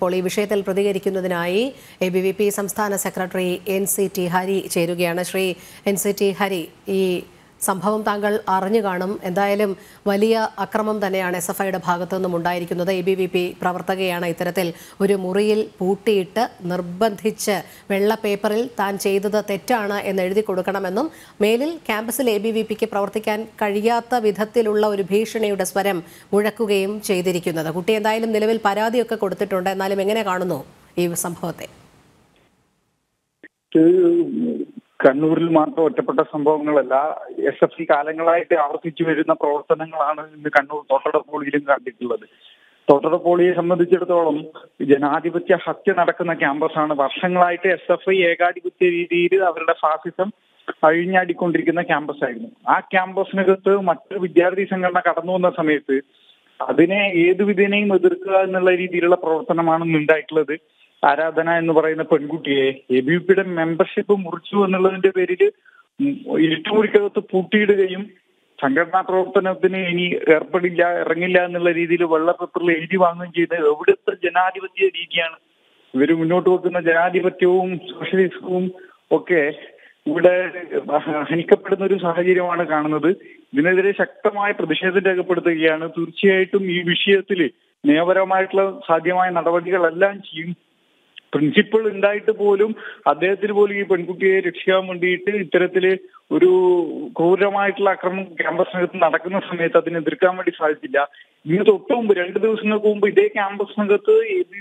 ഇപ്പോൾ ഈ വിഷയത്തിൽ പ്രതികരിക്കുന്നതിനായി എ ബി വി പി സംസ്ഥാന സെക്രട്ടറി എൻ സി ടി ഹരി ചേരുകയാണ് Shri N C T Hari ഈ സംഭവം താങ്കൾ അറിഞ്ഞു കാണും എന്തായാലും വലിയ അക്രമം തന്നെയാണ് എസ് എഫ് ഐയുടെ ഭാഗത്തു നിന്നും ഉണ്ടായിരിക്കുന്നത് എ ബി വി പി പ്രവർത്തകയാണ് ഇത്തരത്തിൽ ഒരു മുറിയിൽ പൂട്ടിയിട്ട് നിർബന്ധിച്ച് വെള്ള പേപ്പറിൽ താൻ ചെയ്തത് തെറ്റാണ് എന്ന് എഴുതി കൊടുക്കണമെന്നും മേലിൽ ക്യാമ്പസിൽ എ ബി വി പിക്ക് പ്രവർത്തിക്കാൻ കഴിയാത്ത വിധത്തിലുള്ള ഒരു ഭീഷണിയുടെ സ്വരം മുഴക്കുകയും ചെയ്തിരിക്കുന്നത് കുട്ടി എന്തായാലും നിലവിൽ പരാതിയൊക്കെ കൊടുത്തിട്ടുണ്ട് എന്നാലും എങ്ങനെ കാണുന്നു ഈ സംഭവത്തെ കണ്ണൂരിൽ മാത്രം ഒറ്റപ്പെട്ട സംഭവങ്ങളല്ല എസ് എഫ് സി കാലങ്ങളായിട്ട് ആവർത്തിച്ചു വരുന്ന പ്രവർത്തനങ്ങളാണ് ഇന്ന് കണ്ണൂർ തൊട്ടടപ്പോളിയിലും കണ്ടിട്ടുള്ളത് തൊട്ടടപ്പോളിയെ സംബന്ധിച്ചിടത്തോളം ജനാധിപത്യ ഹത്യ നടക്കുന്ന ക്യാമ്പസാണ് വർഷങ്ങളായിട്ട് എസ് എഫ് ഐ ഏകാധിപത്യ രീതിയിൽ അവരുടെ ഫാസിസം അഴിഞ്ഞാടിക്കൊണ്ടിരിക്കുന്ന ക്യാമ്പസ് ആയിരുന്നു ആ ക്യാമ്പസിനകത്ത് മറ്റൊരു വിദ്യാർത്ഥി സംഘടന കടന്നു വന്ന സമയത്ത് അതിനെ ഏതു വിധേനയും എതിർക്കുക എന്നുള്ള രീതിയിലുള്ള പ്രവർത്തനമാണ് ഉണ്ടായിട്ടുള്ളത് ആരാധന എന്ന് പറയുന്ന പെൺകുട്ടിയെ എ ബി പിയുടെ മെമ്പർഷിപ്പ് മുറിച്ചു എന്നുള്ളതിന്റെ പേരിൽ ഇരുട്ടുമുറിക്കകത്ത് പൂട്ടിയിടുകയും സംഘടനാ പ്രവർത്തനത്തിന് ഇനി ഏർപ്പെടില്ല ഇറങ്ങില്ല എന്നുള്ള രീതിയിൽ വെള്ളപ്പേപ്പറിൽ എഴുതി വാങ്ങുകയും ചെയ്ത് എവിടുത്തെ ജനാധിപത്യ രീതിയാണ് ഇവർ മുന്നോട്ട് വെക്കുന്ന ജനാധിപത്യവും സോഷ്യലിസവും ഒക്കെ ഇവിടെ ഹനിക്കപ്പെടുന്ന ഒരു സാഹചര്യമാണ് കാണുന്നത് ഇതിനെതിരെ ശക്തമായ പ്രതിഷേധം രേഖപ്പെടുത്തുകയാണ് തീർച്ചയായിട്ടും ഈ വിഷയത്തിൽ നിയമപരമായിട്ടുള്ള സാധ്യമായ നടപടികളെല്ലാം ചെയ്യും പ്രിൻസിപ്പൾ ഉണ്ടായിട്ട് പോലും അദ്ദേഹത്തിന് പോലും ഈ പെൺകുട്ടിയെ രക്ഷിക്കാൻ വേണ്ടിയിട്ട് ഇത്തരത്തില് ഒരു ക്രൂരമായിട്ടുള്ള ആക്രമണം ക്യാമ്പസിനകത്ത് നടക്കുന്ന സമയത്ത് അതിനെ എതിർക്കാൻ വേണ്ടി സാധിച്ചില്ല ഇന്ന് തൊട്ട് മുമ്പ് രണ്ട് ദിവസങ്ങൾക്ക് മുമ്പ് ഇതേ ക്യാമ്പസിനകത്ത്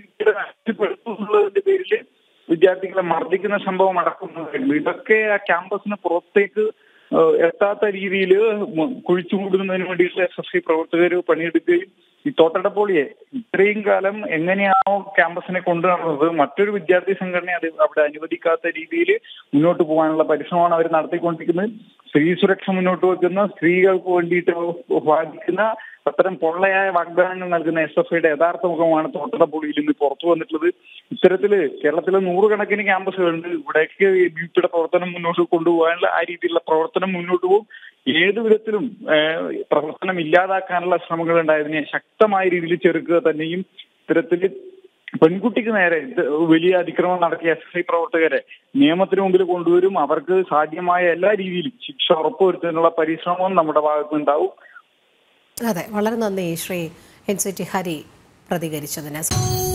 നഷ്ടപ്പെടുത്തുന്നതിന്റെ പേരിൽ വിദ്യാർത്ഥികളെ മർദ്ദിക്കുന്ന സംഭവം അടക്കുന്നതായിരുന്നു ഇതൊക്കെ ആ ക്യാമ്പസിന് പുറത്തേക്ക് എത്താത്ത രീതിയിൽ കുഴിച്ചു മൂടുന്നതിന് വേണ്ടിയിട്ടുള്ള എസ് എഫ് ഐ പ്രവർത്തകർ പണിയെടുക്കുകയും ഈ തോട്ടടപ്പോളിയെ ഇത്രയും കാലം എങ്ങനെയാണോ ക്യാമ്പസിനെ കൊണ്ടുനടന്നത് മറ്റൊരു വിദ്യാർത്ഥി സംഘടന അത് അവിടെ അനുവദിക്കാത്ത രീതിയിൽ മുന്നോട്ട് പോകാനുള്ള പരിശ്രമമാണ് അവർ നടത്തിക്കൊണ്ടിരിക്കുന്നത് സ്ത്രീ സുരക്ഷ മുന്നോട്ട് വെക്കുന്ന സ്ത്രീകൾക്ക് വേണ്ടിയിട്ട് വാദിക്കുന്ന അത്തരം പൊള്ളയായ വാഗ്ദാനങ്ങൾ നൽകുന്ന എസ് എഫ് ഐയുടെ യഥാർത്ഥ മുഖമാണ് തോട്ടടപ്പൊളിയിൽ നിന്ന് പുറത്തു വന്നിട്ടുള്ളത് ഇത്തരത്തില് കേരളത്തിലെ നൂറുകണക്കിന് ക്യാമ്പസുകളുണ്ട് ഇവിടേക്ക് ബ്യൂട്ടിയുടെ പ്രവർത്തനം മുന്നോട്ട് കൊണ്ടുപോകാനുള്ള ആ രീതിയിലുള്ള പ്രവർത്തനം മുന്നോട്ട് പോകും ഏത് വിധത്തിലും പ്രവർത്തനം ഇല്ലാതാക്കാനുള്ള ശ്രമങ്ങൾ ഉണ്ടായതിനെ ശക്തമായ രീതിയിൽ ചെറുക്കുക തന്നെയും ഇത്തരത്തിൽ പെൺകുട്ടിക്ക് നേരെ വലിയ അതിക്രമം നടത്തിയ എസ് ഐ പ്രവർത്തകരെ നിയമത്തിന് മുമ്പിൽ കൊണ്ടുവരും അവർക്ക് സാധ്യമായ എല്ലാ രീതിയിലും ശിക്ഷ ഉറപ്പുവരുത്തുന്നതിനുള്ള പരിശ്രമവും നമ്മുടെ ഭാഗത്തുനിന്നുണ്ടാവും അതെ വളരെ നന്ദി Shri N C T Hari പ്രതികരിച്ചതിന്